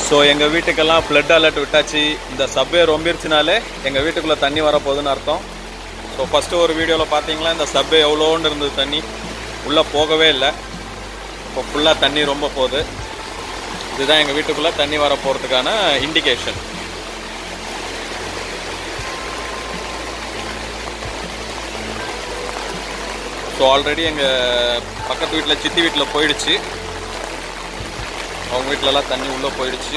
so எங்கள் வீட்டுக்கெல்லாம் flood alert விட்டாச்சு இந்த சப்வே ரொம்பிருச்சுனாலே எங்கள் வீட்டுக்குள்ளே தண்ணி வரப்போகுதுன்னு அர்த்தம் ஸோ ஃபஸ்ட்டு ஒரு வீடியோவில் பார்த்தீங்களா இந்த சப்வே எவ்வளோன்னு இருந்தது தண்ணி உள்ளே போகவே இல்லை இப்போ ஃபுல்லாக தண்ணி ரொம்ப போகுது இதுதான் எங்கள் வீட்டுக்குள்ளே தண்ணி வர போகிறதுக்கான இண்டிகேஷன் ஸோ ஆல்ரெடி எங்கள் பக்கத்து வீட்டில் சித்தி வீட்டில் போயிடுச்சு அவங்க வீட்டிலலாம் தண்ணி உள்ளே போயிடுச்சு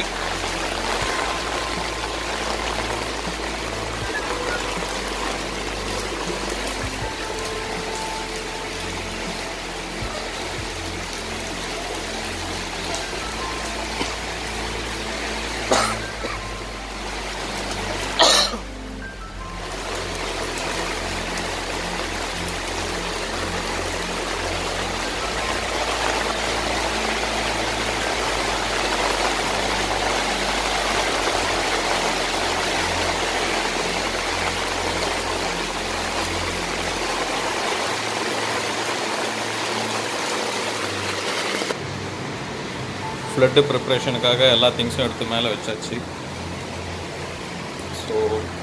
ஃப்ளட்டு ப்ரிப்ரேஷனுக்காக எல்லா திங்ஸும் எடுத்து மேலே வச்சாச்சு ஸோ